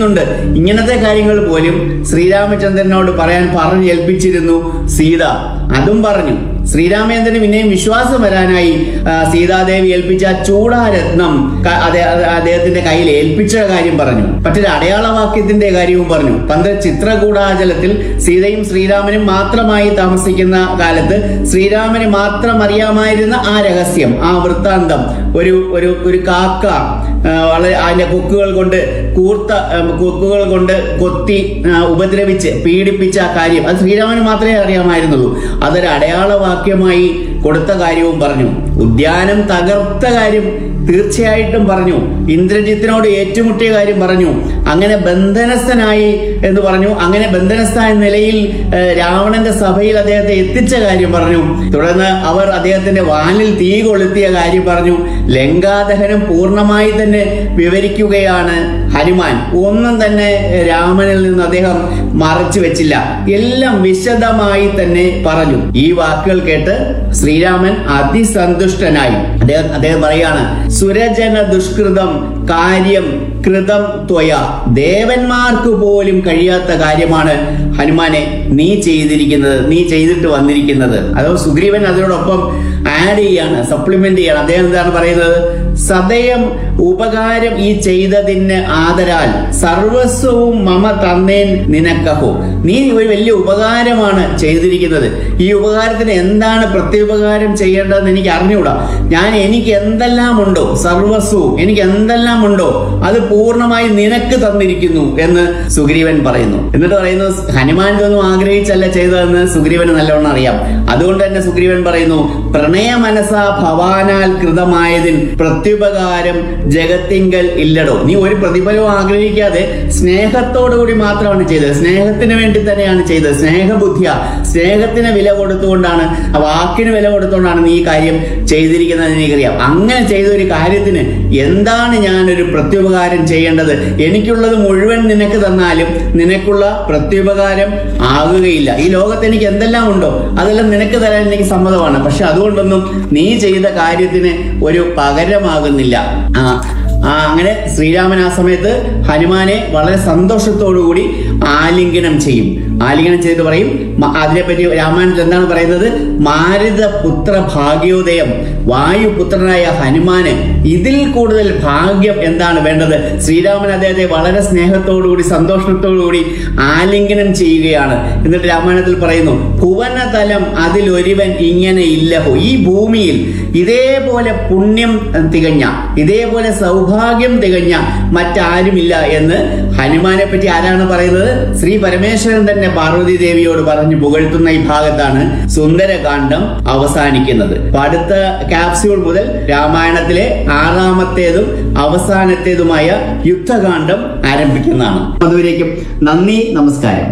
പറയുന്നുണ്ട് ഇങ്ങനത്തെ കാര്യങ്ങൾ പോലും ശ്രീരാമചന്ദ്രനോട് പറയാൻ പറഞ്ഞേൽപ്പിച്ചിരുന്നു സീത അതും പറഞ്ഞു ശ്രീരാമചന്ദ്രന് പിന്നെയും വിശ്വാസം വരാനായി ആ, സീതാദേവി ഏൽപ്പിച്ച ചൂടാരത്നം ക- അതെ- അതെ- അദ്ദേഹത്തിന്റെ കയ്യിൽ ഏൽപ്പിച്ച കാര്യം പറഞ്ഞു മറ്റൊരു അടയാളവാക്യത്തിന്റെ കാര്യവും പറഞ്ഞു പണ്ട് ചിത്രകൂടാചലത്തിൽ സീതയും ശ്രീരാമനും മാത്രമായി താമസിക്കുന്ന കാലത്ത് ശ്രീരാമന് മാത്രം അറിയാമായിരുന്ന ആ രഹസ്യം ആ വൃത്താന്തം ഒരു ഒരു ഒരു കാക്ക ആ, വളരെ അതിന്റെ കൊക്കുകൾ കൊണ്ട് കൂർത്ത ആ, കൊക്കുകൾ കൊണ്ട് കൊത്തി ആ, ഉപദ്രവിച്ച് പീഡിപ്പിച്ച ആ കാര്യം അത് ശ്രീരാമന് മാത്രമേ അറിയാമായിരുന്നുള്ളൂ അതൊരു അടയാളവാക്യമായി കൊടുത്ത കാര്യവും പറഞ്ഞു ഉദ്യാനം തകർത്ത കാര്യം തീർച്ചയായിട്ടും പറഞ്ഞു ഇന്ദ്രജിത്തിനോട് ഏറ്റുമുട്ടിയ കാര്യം പറഞ്ഞു അങ്ങനെ ബന്ധനസ്ഥനായി എന്ന് പറഞ്ഞു അങ്ങനെ ബന്ധനസ്ഥ എന്ന നിലയിൽ ഏഹ്, രാവണന്റെ സഭയിൽ അദ്ദേഹത്തെ എത്തിച്ച കാര്യം പറഞ്ഞു തുടർന്ന് അവർ അദ്ദേഹത്തിന്റെ വാലിൽ തീ കൊളുത്തിയ കാര്യം പറഞ്ഞു ലങ്കാദഹനം പൂർണ്ണമായി തന്നെ വിവരിക്കുകയാണ് ഹനുമാൻ ഒന്നും തന്നെ രാമനിൽ നിന്ന് അദ്ദേഹം മറച്ചു വെച്ചില്ല എല്ലാം വിശദമായി തന്നെ പറഞ്ഞു ഈ വാക്കുകൾ കേട്ട് ശ്രീരാമൻ അതിസന്തുഷ്ടനായി അദ്ദേഹം അദ്ദേഹം പറയാണ് സുരജന ദുഷ്കൃതം കാര്യം കൃതം ത്വയ ദേവന്മാർക്ക് പോലും കഴിയാത്ത കാര്യമാണ് ഹനുമാനെ നീ ചെയ്തിരിക്കുന്നത് നീ ചെയ്തിട്ട് വന്നിരിക്കുന്നത് അതോ സുഗ്രീവൻ അതിനോടൊപ്പം ആഡ് ചെയ്യാണ് സപ്ലിമെന്റ് ചെയ്യാണ് അദ്ദേഹം എന്താണ് പറയുന്നത് സദയം ഉപകാരം ഈ ചെയ്തതിന് ആദരാൽ സർവസ്വവും മമ തന്നേൻ നിനക്കഹോ നീ ഒരു വലിയ ഉപകാരമാണ് ചെയ്തിരിക്കുന്നത് ഈ ഉപകാരത്തിന് എന്താണ് പ്രത്യുപകാരം ചെയ്യേണ്ടതെന്ന് എനിക്ക് അറിഞ്ഞുകൂടാ ഞാൻ എനിക്ക് എന്തെല്ലാം ഉണ്ടോ സർവസ്വവും എനിക്ക് എന്തെല്ലാം ഉണ്ടോ അത് പൂർണ്ണമായി നിനക്ക് തന്നിരിക്കുന്നു എന്ന് സുഗ്രീവൻ പറയുന്നു എന്നിട്ട് പറയുന്നു ഹനുമാൻ ഇതൊന്നും ആഗ്രഹിച്ചല്ല ചെയ്തതെന്ന് സുഗ്രീവന് നല്ലവണ്ണം അറിയാം അതുകൊണ്ട് തന്നെ സുഗ്രീവൻ പറയുന്നു പ്രണയ മനസ ഭവാനാൽ കൃതമായതിൻ പ്രത്യുപകാരം ജഗത്തിങ്കൽ ഇല്ലടോ നീ ഒരു പ്രതിഫലവും ആഗ്രഹിക്കാതെ സ്നേഹത്തോടു കൂടി മാത്രമാണ് ചെയ്തത് സ്നേഹത്തിന് വേണ്ടി തന്നെയാണ് ചെയ്തത് സ്നേഹബുദ്ധിയ സ്നേഹത്തിന് വില കൊടുത്തുകൊണ്ടാണ് ആ വാക്കിന് വില കൊടുത്തുകൊണ്ടാണ് നീ ഈ കാര്യം ചെയ്തിരിക്കുന്നത് എനിക്കറിയാം അങ്ങനെ ചെയ്ത ഒരു കാര്യത്തിന് എന്താണ് ഞാൻ ഒരു പ്രത്യുപകാരം ചെയ്യേണ്ടത് എനിക്കുള്ളത് മുഴുവൻ നിനക്ക് തന്നാലും നിനക്കുള്ള പ്രത്യുപകാരം ആകുകയില്ല ഈ ലോകത്ത് എനിക്ക് എന്തെല്ലാം ഉണ്ടോ അതെല്ലാം നിനക്ക് തരാൻ എനിക്ക് സമ്മതമാണ് പക്ഷെ അതുകൊണ്ടൊന്നും നീ ചെയ്ത കാര്യത്തിന് ഒരു പകരമാകുന്നില്ല ആ ആ അങ്ങനെ ശ്രീരാമൻ ആ സമയത്ത് ഹനുമാനെ വളരെ സന്തോഷത്തോടുകൂടി ആലിംഗനം ചെയ്യും ആലിംഗനം ചെയ്ത് പറയും മ- അതിനെപ്പറ്റി രാമായണത്തിൽ എന്താണ് പറയുന്നത് മാരുത പുത്ര ഭാഗ്യോദയം വായുപുത്രനായ ഹനുമാന് ഇതിൽ കൂടുതൽ ഭാഗ്യം എന്താണ് വേണ്ടത് ശ്രീരാമൻ അദ്ദേഹത്തെ വളരെ സ്നേഹത്തോടുകൂടി സന്തോഷത്തോടുകൂടി ആലിംഗനം ചെയ്യുകയാണ് എന്നിട്ട് രാമായണത്തിൽ പറയുന്നു ഭുവനതലം അതിലൊരുവൻ ഇങ്ങനെ ഇല്ലഹോ ഈ ഭൂമിയിൽ ഇതേപോലെ പുണ്യം തികഞ്ഞ ഇതേപോലെ സൗഭാഗ്യം തികഞ്ഞ മറ്റാരുമില്ല എന്ന് ഹനുമാനെ പറ്റി ആരാണ് പറയുന്നത് ശ്രീ പരമേശ്വരൻ തന്നെ പാർവതി ദേവിയോട് പറഞ്ഞു പുകഴ്ത്തുന്ന ഈ ഭാഗത്താണ് സുന്ദരകാന്ഡം അവസാനിക്കുന്നത് അപ്പൊ അടുത്ത ക്യാപ്സ്യൂൾ മുതൽ രാമായണത്തിലെ ആറാമത്തേതും അവസാനത്തേതുമായ യുദ്ധകാന്ഡം ആരംഭിക്കുന്നതാണ് അതുവരേക്കും നന്ദി നമസ്കാരം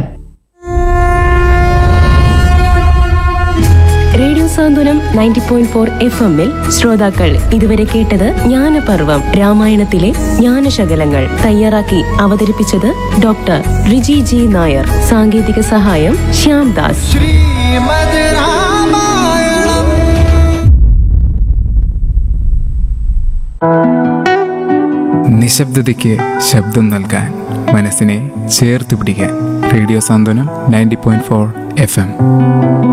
radio Santhwanam ninety point four F എമ്മിൽ ശ്രോതാക്കൾ ഇതുവരെ കേട്ടത് ജ്ഞാനപർവം രാമായണത്തിലെ ജ്ഞാനശകലങ്ങൾ തയ്യാറാക്കി അവതരിപ്പിച്ചത് ഡോക്ടർ റിജി ജി നായർ സാങ്കേതിക സഹായം ശ്യാം ദാസ് ശ്രീമദ് രാമായണം നിശബ്ദതയ്ക്ക് ശബ്ദം നൽകാൻ മനസ്സിനെ ചേർത്ത് പിടിക്കാൻ radio Santhwanam ninety point four F M